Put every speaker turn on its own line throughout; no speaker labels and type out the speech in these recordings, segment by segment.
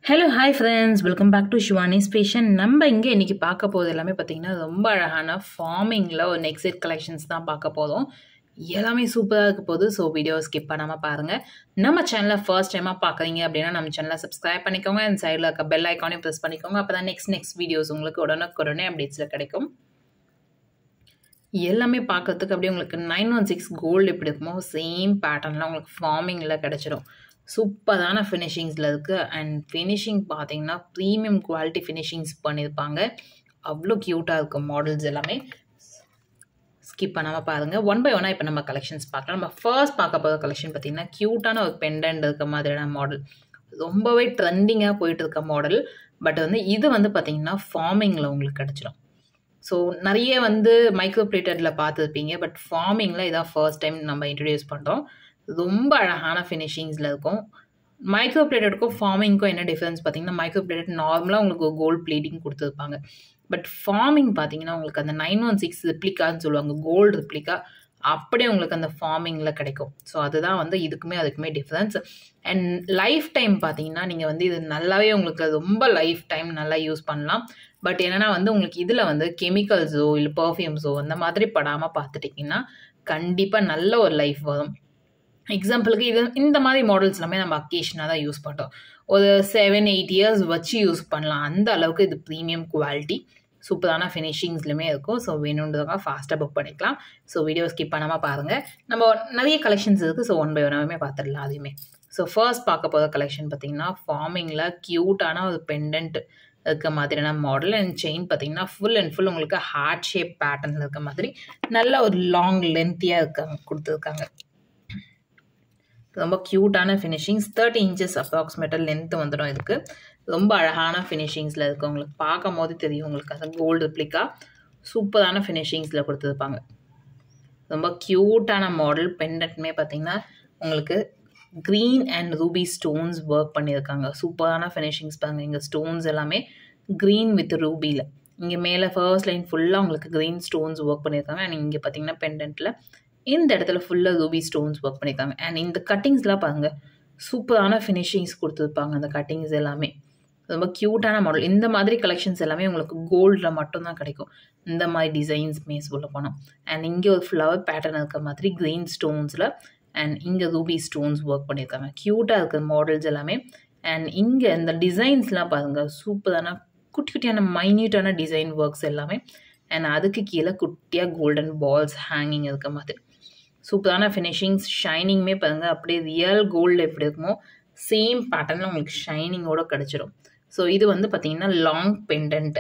hello hi friends welcome back to Shivani's fashion நம்ம இங்கே இன்றைக்கி பார்க்க போகிறது எல்லாமே பார்த்திங்கன்னா ரொம்ப அழகான ஃபார்மிங்கில் ஒரு நெக்ஸ்ட் செட் கலெக்ஷன்ஸ் தான் பார்க்க போதும் எல்லாமே சூப்பராக இருக்க போகுது ஸோ வீடியோ ஸ்கிப் பண்ணாமல் பாருங்கள் நம்ம சேனலை ஃபர்ஸ்ட் டைமாக பார்க்குறீங்க அப்படின்னா நம்ம சேனலை சப்ஸ்கிரைப் பண்ணிக்கோங்க அண்ட் சைடில் இருக்க பெல் ஐக்கானே ப்ரெஸ் பண்ணிக்கோங்க அப்போ தான் நெக்ஸ்ட் நெக்ஸ்ட் வீடியோஸ் உங்களுக்கு உடனுக்குடனே அப்டேட்ஸில் கிடைக்கும் எல்லாமே பார்க்கறதுக்கு அப்படியே உங்களுக்கு நைன் ஒன் சிக்ஸ் கோல்டு எப்படி இருக்குமோ சேம் பேட்டர்னில் உங்களுக்கு ஃபார்மிங்கில் கிடச்சிடும் சூப்பரான ஃபினிஷிங்ஸில் இருக்குது அண்ட் ஃபினிஷிங் பார்த்தீங்கன்னா ப்ரீமியம் குவாலிட்டி ஃபினிஷிங்ஸ் பண்ணியிருப்பாங்க அவ்வளோ க்யூட்டாக இருக்கும் மாடல்ஸ் எல்லாமே ஸ்கிப் பண்ணாமல் பாருங்கள் ஒன் பை ஒன்னாக இப்போ நம்ம கலெக்ஷன்ஸ் பார்க்கலாம் நம்ம ஃபர்ஸ்ட் பார்க்க போகிற கலெக்ஷன் பார்த்திங்கன்னா க்யூட்டான ஒரு பெண்டன்ட் இருக்க மாதிரியான மாடல் ரொம்பவே ட்ரெண்டிங்காக போயிட்டு இருக்க மாடல் பட் வந்து இது வந்து பார்த்திங்கன்னா ஃபார்மிங்கில் உங்களுக்கு கிடச்சிடும் ஸோ நிறைய வந்து மைக்ரோ பிளேட்டடில் பார்த்துருப்பீங்க பட் ஃபார்மிங்கில் இதான் ஃபர்ஸ்ட் டைம் நம்ம இன்ட்ரடியூஸ் பண்ணுறோம் ரொம்ப அழகான ஃபினிஷிங்ஸில் இருக்கும் மைக்ரோ பிளேட்டடுக்கும் ஃபார்மிங்க்கும் என்ன டிஃப்ரென்ஸ் பார்த்தீங்கன்னா மைக்ரோ பிளேட்டட் நார்மலாக உங்களுக்கு கோல்டு பிளேட்டிங் கொடுத்துருப்பாங்க பட் ஃபார்மிங் பார்த்தீங்கன்னா உங்களுக்கு அந்த நைன் ஒன் சிக்ஸ் ரிப்ளிகான்னு சொல்லுவாங்க கோல்டு ரிப்ளிகா அப்படியே உங்களுக்கு அந்த ஃபார்மிங்கில் கிடைக்கும் ஸோ அதுதான் வந்து இதுக்குமே அதுக்குமே டிஃப்ரென்ஸ் அண்ட் லைஃப் டைம் பார்த்தீங்கன்னா நீங்கள் வந்து இது நல்லாவே உங்களுக்கு ரொம்ப லைஃப் டைம் நல்லா யூஸ் பண்ணலாம் பட் என்னென்னா வந்து உங்களுக்கு இதில் வந்து கெமிக்கல்ஸோ இல்லை பர்ஃப்யூம்ஸோ அந்த மாதிரி படாமல் பார்த்துட்டிங்கன்னா கண்டிப்பாக நல்ல ஒரு லைஃப் வரும் எக்ஸாம்பிளுக்கு இது இந்த மாதிரி மாடல்ஸ் எல்லாமே நம்ம அக்கேஷனாக தான் யூஸ் பண்ணுறோம் ஒரு செவன் எயிட் இயர்ஸ் வச்சு யூஸ் பண்ணலாம் அந்த அளவுக்கு இது ப்ரீமியம் குவாலிட்டி சூப்பரான ஃபினிஷிங்ஸ்லையுமே இருக்கும் ஸோ வேணுன்றவங்க ஃபாஸ்ட்டாக புக் பண்ணிக்கலாம் ஸோ வீடியோ ஸ்கிப் பண்ணாமல் பாருங்கள் நம்ம நிறைய கலெக்ஷன்ஸ் இருக்குது ஸோ ஒன் பை ஒன்னாகவே பார்த்துடலாம் அதையுமே ஸோ ஃபர்ஸ்ட் பார்க்க போகிற கலெக்ஷன் பார்த்திங்கன்னா ஃபார்மிங்கில் க்யூட்டான ஒரு பெண்டன்ட் இருக்க மாதிரியான மாடல் அண்ட் செயின் பார்த்தீங்கன்னா ஃபுல் அண்ட் ஃபுல் உங்களுக்கு ஹார்ட் ஷேப் பேட்டர்னில் இருக்க மாதிரி நல்ல ஒரு லாங் லென்த்தியாக இருக்காங்க கொடுத்துருக்காங்க ரொம்ப க்யூட்டான ஃபினிஷிங்ஸ் தேர்ட்டி இன்ச்சஸ் அப்ராக்சிமேட்டாக லென்த்து வந்துடும் இதுக்கு ரொம்ப அழகான ஃபினிஷிங்ஸில் இருக்குது உங்களுக்கு பார்க்கும் போது தெரியும் உங்களுக்கு அது கோல்டு ரிப்ளிக்கா சூப்பரான ஃபினிஷிங்ஸில் கொடுத்துருப்பாங்க ரொம்ப க்யூட்டான மாடல் பெண்டன்ட்மே பார்த்திங்கன்னா உங்களுக்கு green and ruby stones work பண்ணியிருக்காங்க சூப்பரான ஃபினிஷிங்ஸ் பாருங்கள் இங்கே ஸ்டோன்ஸ் எல்லாமே க்ரீன் வித் ரூபியில் இங்கே மேலே ஃபர்ஸ்ட் லைன் ஃபுல்லாக உங்களுக்கு க்ரீன் ஸ்டோன்ஸ் ஒர்க் பண்ணியிருக்காங்க அண்ட் இங்கே பார்த்தீங்கன்னா பெண்டன்ட்டில் இந்த இடத்துல ஃபுல்லாக ரூபி ஸ்டோன்ஸ் ஒர்க் பண்ணியிருக்காங்க அண்ட் இந்த கட்டிங்ஸ்லாம் பாருங்கள் சூப்பரான ஃபினிஷிங்ஸ் கொடுத்துருப்பாங்க அந்த கட்டிங்ஸ் எல்லாமே ரொம்ப க்யூட்டான மாடல் இந்த மாதிரி கலெக்ஷன்ஸ் எல்லாமே உங்களுக்கு கோல்டில் மட்டும்தான் கிடைக்கும் இந்த மாதிரி டிசைன்ஸ் மேஸ் உள்ள போனோம் அண்ட் இங்கே ஒரு ஃப்ளவர் பேட்டர்ன் இருக்க மாதிரி க்ரீன் ஸ்டோன்ஸில் அண்ட் இங்கே ரூபி ஸ்டோன்ஸ் ஒர்க் பண்ணியிருக்காங்க க்யூட்டாக இருக்கிற மாடல்ஸ் எல்லாமே அண்ட் இங்கே இந்த டிசைன்ஸ்லாம் பாருங்கள் சூப்பரான குட்டி குட்டியான மைன்யூட்டான டிசைன் ஒர்க்ஸ் எல்லாமே அண்ட் அதுக்கு கீழே குட்டியாக கோல்டன் பால்ஸ் ஹேங்கிங் இருக்க மாதிரி சூப்பரான ஃபினிஷிங்ஸ் ஷைனிங்குமே பாருங்கள் அப்படியே ரியல் கோல்டு எப்படி இருக்குமோ சேம் பேட்டர்னில் உங்களுக்கு ஷைனிங்கோட கிடச்சிடும் ஸோ இது வந்து பார்த்திங்கன்னா லாங் பெண்டன்ட்டு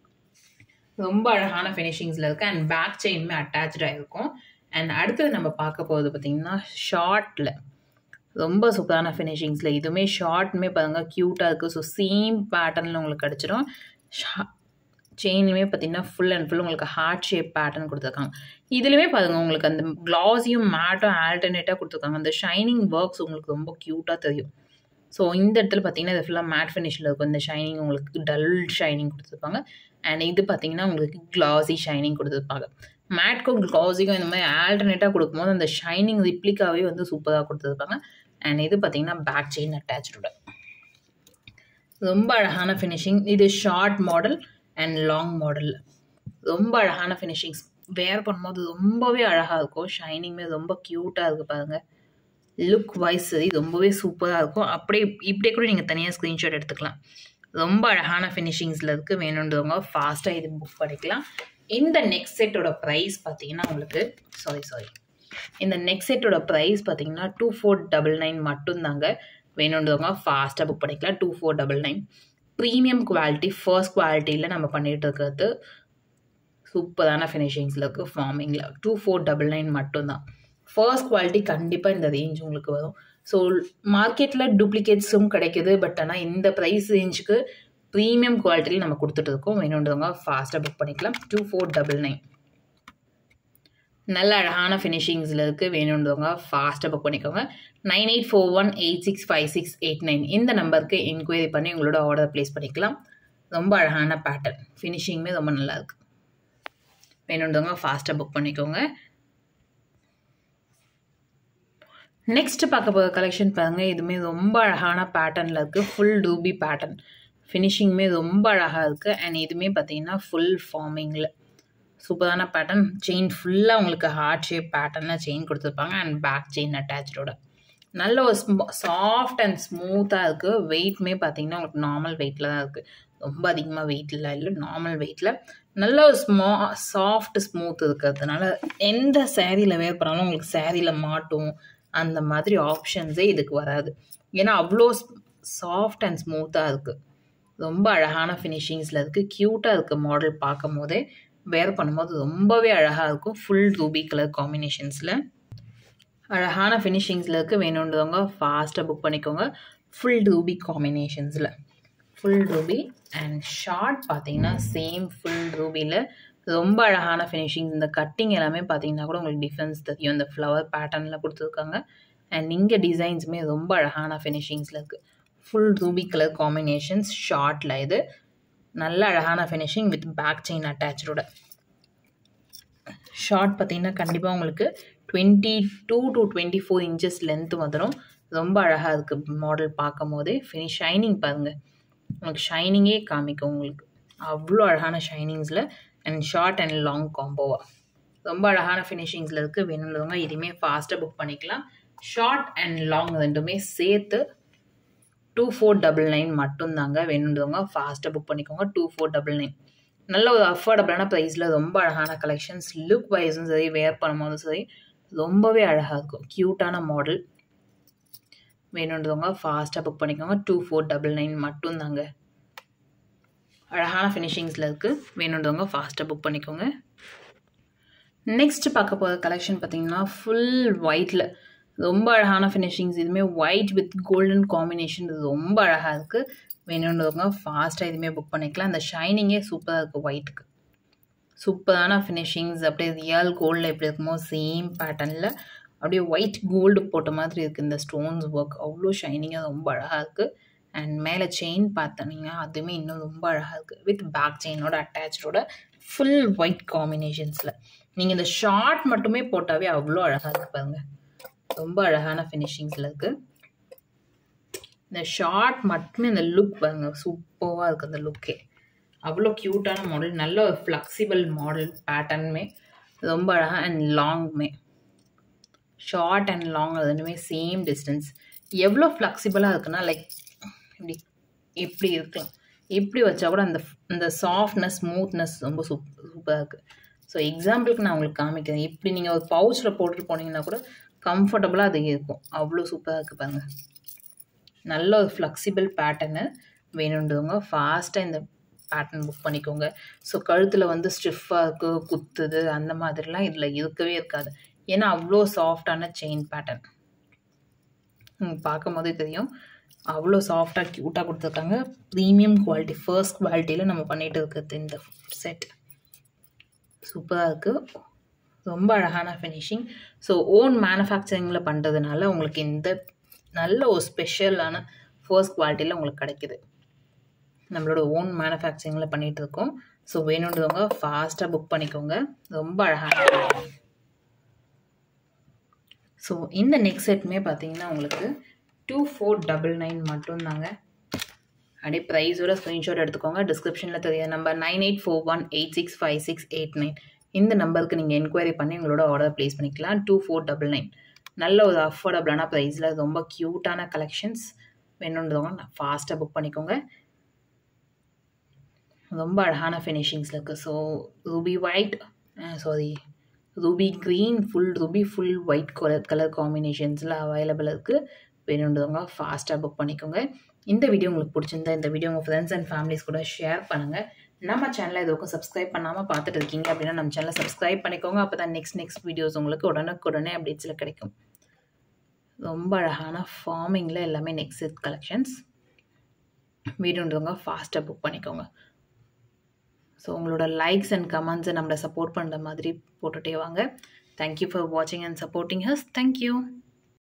ரொம்ப அழகான ஃபினிஷிங்ஸில் இருக்குது அண்ட் பேக் செயினுமே அட்டாச்சாக இருக்கும் அண்ட் அடுத்தது நம்ம பார்க்க போகிறது பார்த்திங்கன்னா ஷார்ட்டில் ரொம்ப சூப்பரான ஃபினிஷிங்ஸில் இதுவுமே ஷார்ட்டுமே பாருங்கள் க்யூட்டாக இருக்குது ஸோ சேம் பேட்டர்னில் உங்களுக்கு கிடச்சிடும் ஷா செயின்லையுமே பார்த்தீங்கன்னா ஃபுல் அண்ட் ஃபுல் உங்களுக்கு ஹார்ட் ஷேப் பேட்டர்ன் கொடுத்துருக்காங்க இதுலேயுமே பாருங்கள் உங்களுக்கு அந்த க்ளாஸியும் மேட்டும் ஆல்டர்னேட்டாக கொடுத்துருக்காங்க அந்த ஷைனிங் ஒர்க்ஸ் உங்களுக்கு ரொம்ப க்யூட்டாக தெரியும் ஸோ இந்த இடத்துல பார்த்தீங்கன்னா இது ஃபுல்லாக மேட் ஃபினிஷில் இருக்கும் இந்த ஷைனிங் உங்களுக்கு டல் ஷைனிங் கொடுத்துருப்பாங்க அண்ட் இது பார்த்தீங்கன்னா உங்களுக்கு க்ளாஸி ஷைனிங் கொடுத்துருப்பாங்க மேட்க்கும் க்ளாஸிக்கும் இந்த மாதிரி ஆல்டர்னேட்டாக கொடுக்கும்போது அந்த ஷைனிங் ரிப்ளிக்காவே வந்து சூப்பராக கொடுத்துருப்பாங்க அண்ட் இது பார்த்தீங்கன்னா பேக் செயின் அட்டாச்சோட ரொம்ப அழகான ஃபினிஷிங் இது short model and long model ரொம்ப அழகான ஃபினிஷிங்ஸ் வேர் பண்ணும்போது ரொம்பவே அழகாக இருக்கும் ஷைனிங்குமே ரொம்ப க்யூட்டாக இருக்குது பாருங்கள் லுக் வைஸ் சரி ரொம்பவே சூப்பராக இருக்கும் அப்படியே இப்படியே கூட நீங்கள் தனியாக ஸ்க்ரீன்ஷாட் எடுத்துக்கலாம் ரொம்ப அழகான ஃபினிஷிங்ஸில் இருக்குது வேணுன்றவங்க ஃபாஸ்ட்டாக இது புக் பண்ணிக்கலாம் இந்த நெக்ஸ்ட் செட்டோட ப்ரைஸ் பார்த்தீங்கன்னா உங்களுக்கு சாரி சாரி இந்த நெக்ஸ்ட் செட்டோட ப்ரைஸ் பார்த்தீங்கன்னா டூ ஃபோர் டபுள் நைன் மட்டும்தாங்க வேணுன்றவங்க ஃபாஸ்ட்டாக புக் பண்ணிக்கலாம் two four double nine premium quality first குவாலிட்டியில் நம்ம பண்ணிகிட்டு இருக்கிறது சூப்பரான ஃபினிஷிங்ஸில் இருக்குது ஃபார்மிங்கில் டூ ஃபோர் டபுள் நைன் மட்டும்தான் ஃபர்ஸ்ட் குவாலிட்டி கண்டிப்பாக இந்த ரேஞ்ச் உங்களுக்கு வரும் ஸோ மார்க்கெட்டில் டூப்ளிகேட்ஸும் கிடைக்குது பட் ஆனால் இந்த ப்ரைஸ் ரேஞ்சுக்கு ப்ரீமியம் குவாலிட்டியில் நம்ம கொடுத்துட்டு இருக்கோம் வேணுன்றவங்க ஃபாஸ்ட்டாக புக் பண்ணிக்கலாம் டூ ஃபோர் டபுள் நைன் நல்ல அழகான ஃபினிஷிங்ஸில் இருக்குது வேணுன்றவங்க ஃபாஸ்ட்டாக புக் பண்ணிக்கோங்க nine eight four one eight six five six eight nine இந்த நம்பருக்கு என்கொயரி பண்ணி உங்களோட ஆர்டர் ப்ளேஸ் பண்ணிக்கலாம் ரொம்ப அழகான பேட்டர்ன் ஃபினிஷிங்குமே ரொம்ப நல்லாயிருக்கு வேணுன்றவங்க ஃபாஸ்ட்டாக புக் பண்ணிக்கோங்க நெக்ஸ்ட் பார்க்க போகிற கலெக்ஷன் பாருங்கள் இதுவுமே ரொம்ப அழகான பேட்டர்னில் இருக்குது ஃபுல் டூபி பேட்டர்ன் ஃபினிஷிங்குமே ரொம்ப அழகாக இருக்குது அண்ட் இதுவுமே பார்த்தீங்கன்னா ஃபுல் ஃபார்மிங்கில் சூப்பரான பேட்டர்ன் செயின் ஃபுல்லாக உங்களுக்கு ஹார்ட் ஷேப் பேட்டர்னில் செயின் கொடுத்துருப்பாங்க அண்ட் பேக் செயின் அட்டாச்சோட நல்ல ஒரு ஸ்மூ சாஃப்ட் அண்ட் ஸ்மூத்தாக இருக்குது வெயிட்மே பார்த்தீங்கன்னா உங்களுக்கு நார்மல் வெயிட்டில் தான் இருக்குது ரொம்ப அதிகமாக வெயிட்டில் இல்லை நார்மல் வெயிட்டில் நல்ல ஒரு ஸ்மா சாஃப்ட் ஸ்மூத் இருக்கிறதுனால எந்த சேரீயில் வேர் பண்ணாலும் உங்களுக்கு சேரீயில் மாட்டும் அந்த மாதிரி ஆப்ஷன்ஸே இதுக்கு வராது ஏன்னா அவ்வளோ சாஃப்ட் அண்ட் ஸ்மூத்தாக இருக்குது ரொம்ப அழகான ஃபினிஷிங்ஸில் இருக்குது க்யூட்டாக இருக்குது மாடல் பார்க்கும் போதே வேர் பண்ணும்போது ரொம்பவே அழகாக இருக்கும் ஃபுல் ரூபி கலர் காம்பினேஷன்ஸில் அழகான ஃபினிஷிங்ஸில் இருக்குது வேணுன்றவங்க ஃபாஸ்ட்டாக புக் பண்ணிக்கோங்க ஃபுல் ரூபி காம்பினேஷன்ஸில் ஃபுல் ரூபி அண்ட் ஷார்ட் பார்த்தீங்கன்னா சேம் ஃபுல் ரூபியில் ரொம்ப அழகான ஃபினிஷிங் இந்த கட்டிங் எல்லாமே பார்த்தீங்கன்னா கூட உங்களுக்கு டிஃப்ரென்ஸ் தெரியும் இந்த ஃப்ளவர் பேட்டர்னில் கொடுத்துருக்காங்க அண்ட் இங்கே டிசைன்ஸுமே ரொம்ப அழகான ஃபினிஷிங்ஸில் இருக்குது ஃபுல் ரூபி கலர் காம்பினேஷன்ஸ் ஷார்ட்டில் இது நல்ல அழகான ஃபினிஷிங் வித் பேக் செயின் அட்டாச்சோட ஷார்ட் பார்த்தீங்கன்னா கண்டிப்பாக உங்களுக்கு twenty two to twenty four inches length வந்துடும் ரொம்ப அழகாக இருக்குது மாடல் பார்க்கும் போதே ஃபினிஷ் ஷைனிங் பாருங்கள் உங்களுக்கு ஷைனிங்கே காமிக்கும் உங்களுக்கு அவ்வளோ அழகான ஷைனிங்ஸில் அண்ட் ஷார்ட் அண்ட் லாங் காம்போவாக ரொம்ப அழகான ஃபினிஷிங்ஸில் இருக்குது வேணுன்றவங்க இதுவுமே ஃபாஸ்ட்டாக புக் பண்ணிக்கலாம் ஷார்ட் அண்ட் லாங் ரெண்டுமே சேர்த்து டூ ஃபோர் டபுள் நைன் மட்டும்தாங்க வேணுன்றவங்க ஃபாஸ்ட்டாக புக் பண்ணிக்கோங்க டூ ஃபோர் டபுள் நைன் நல்ல ஒரு அஃபோர்டபுளான ப்ரைஸில் ரொம்ப அழகான கலெக்ஷன்ஸ் லுக் வைஸும் சரி வேர் பண்ணும்போதும் சரி ரொம்பவே அழகாக இருக்கும் க்யூட்டான மாடல் வேணுன்றவங்க ஃபாஸ்ட்டாக புக் பண்ணிக்கோங்க டூ ஃபோர் டபுள் நைன் மட்டும்தாங்க அழகான ஃபினிஷிங்ஸில் இருக்குது வேணுன்றவங்க ஃபாஸ்ட்டாக புக் பண்ணிக்கோங்க நெக்ஸ்ட் பார்க்க போகிற கலெக்ஷன் பார்த்தீங்கன்னா ஃபுல் ஒயிட்டில் ரொம்ப அழகான ஃபினிஷிங்ஸ் இதுவுமே ஒயிட் வித் கோல்டன் காம்பினேஷன் இது ரொம்ப அழகாக இருக்குது வேணுன்றவங்க ஃபாஸ்ட்டாக இதுவுமே புக் பண்ணிக்கலாம் அந்த ஷைனிங்கே சூப்பராக இருக்குது ஒயிட்டுக்கு சூப்பரான ஃபினிஷிங்ஸ் அப்படியே ரியல் கோல்டில் எப்படி இருக்குமோ சேம் பேட்டர்னில் அப்படியே ஒயிட் கோல்டு போட்ட மாதிரி இருக்குது இந்த ஸ்டோன்ஸ் ஒர்க் அவ்வளோ ஷைனிங்காக ரொம்ப அழகாக இருக்குது அண்ட் மேலே செயின் பார்த்தனீங்கன்னா அதுவுமே இன்னும் ரொம்ப அழகாக இருக்குது வித் பேக் செயினோட அட்டாச்சோட ஃபுல் ஒயிட் காம்பினேஷன்ஸில் நீங்கள் இந்த ஷார்ட் மட்டுமே போட்டாவே அவ்வளோ அழகாக இருக்குது பாருங்கள் ரொம்ப அழகான ஃபினிஷிங்ஸில் இருக்குது இந்த ஷார்ட் மட்டுமே இந்த லுக் பாருங்க சூப்பராக இருக்குது அந்த லுக்கே அவ்வளோ க்யூட்டான மாடல் நல்ல ஒரு ஃப்ளெக்சிபிள் மாடல் பேட்டர்னுமே ரொம்ப அழகாக அண்ட் லாங்குமே ஷார்ட் அண்ட் லாங் ரெண்டுமே சேம் டிஸ்டன்ஸ் எவ்வளோ ஃப்ளெக்சிபிளாக இருக்குன்னா லைக் இப்படி எப்படி இருக்கலாம் எப்படி வச்சா கூட அந்த அந்த சாஃப்ட்னஸ் ஸ்மூத்னஸ் ரொம்ப சூப் சூப்பராக இருக்குது ஸோ எக்ஸாம்பிளுக்கு நான் உங்களுக்கு காமிக்கிறேன் இப்படி நீங்கள் ஒரு பவுச்சில் போட்டுட்டு போனீங்கன்னா கூட கம்ஃபர்டபுளாக அது இருக்கும் அவ்வளோ சூப்பராக இருக்குது பாருங்க நல்ல ஒரு ஃப்ளெக்சிபிள் பேட்டர்னு வேணுன்றவங்க ஃபாஸ்ட்டாக இந்த பேட்டர்ன் புக் பண்ணிக்கோங்க ஸோ கழுத்தில் வந்து ஸ்டிஃபாக இருக்குது குத்துது அந்த மாதிரிலாம் இதில் இருக்கவே இருக்காது ஏன்னா அவ்வளோ சாஃப்டான செயின் பேட்டர்ன் பார்க்கும் போதே தெரியும் அவ்வளோ சாஃப்டாக க்யூட்டாக கொடுத்துருக்காங்க ப்ரீமியம் குவாலிட்டி ஃபர்ஸ்ட் குவாலிட்டியில் நம்ம பண்ணிகிட்டு இருக்கிறது இந்த செட் சூப்பராக இருக்குது ரொம்ப அழகான ஃபினிஷிங் ஸோ ஓன் மேனுஃபேக்சரிங்கில் பண்ணுறதுனால உங்களுக்கு இந்த நல்ல ஒரு ஸ்பெஷலான ஃபர்ஸ்ட் குவாலிட்டியில் உங்களுக்கு கிடைக்குது நம்மளோட ஓன் மேனுஃபேக்சரிங்கில் பண்ணிகிட்டு இருக்கோம் ஸோ வேணுன்றவங்க ஃபாஸ்ட்டாக புக் பண்ணிக்கோங்க ரொம்ப அழகான ஸோ இந்த நெக் செட்டுமே பார்த்தீங்கன்னா உங்களுக்கு டூ ஃபோர் டபுள் நைன் மட்டும்தாங்க அப்படியே ப்ரைஸோட ஸ்க்ரீன்ஷாட் எடுத்துக்கோங்க டிஸ்கிரிப்ஷனில் தெரிய number nine eight four one eight six five six eight nine இந்த நம்பருக்கு நீங்கள் என்கொயரி பண்ணி உங்களோட ஆர்டர் ப்ளேஸ் பண்ணிக்கலாம் டூ ஃபோர் டபுள் நைன் நல்ல ஒரு அஃபோர்டபுளான ப்ரைஸில் ரொம்ப க்யூட்டான கலெக்ஷன்ஸ் வேணுன்றவங்க ஃபாஸ்ட்டாக புக் பண்ணிக்கோங்க ரொம்ப அழகான ஃபினிஷிங்ஸில் இருக்குது so ruby white sorry ruby green full ruby full white colour colour காம்பினேஷன்ஸில் அவைலபிள் இருக்குது வேணுன்றவங்க ஃபாஸ்ட்டாக புக் பண்ணிக்கோங்க இந்த வீடியோ உங்களுக்கு பிடிச்சிருந்தா இந்த வீடியோ உங்கள் ஃப்ரெண்ட்ஸ் அண்ட் ஃபேமிலிஸ் கூட ஷேர் பண்ணுங்கள் நம்ம சேனலை இதுவரைக்கும் சப்ஸ்கிரைப் பண்ணாமல் பார்த்துட்டு இருக்கீங்க அப்படின்னா நம்ம சேனலை சப்ஸ்கிரைப் பண்ணிக்கோங்க அப்போ தான் நெக்ஸ்ட் நெக்ஸ்ட் வீடியோஸ் உங்களுக்கு உடனுக்குடனே அப்டேட்ஸில் கிடைக்கும் ரொம்ப அழகான ஃபார்மிங்கில் எல்லாமே நெக்ஸ்ட் செட் கலெக்ஷன்ஸ் வீடியோன்றவங்க ஃபாஸ்ட்டாக புக் பண்ணிக்கோங்க ஸோ உங்களோட லைக்ஸ் அண்ட் கமெண்ட்ஸை நம்மளை சப்போர்ட் பண்ணுற மாதிரி போட்டுகிட்டே வாங்க தேங்க்யூ ஃபார் வாட்சிங் அண்ட் சப்போர்ட்டிங் ஹஸ் தேங்க்யூ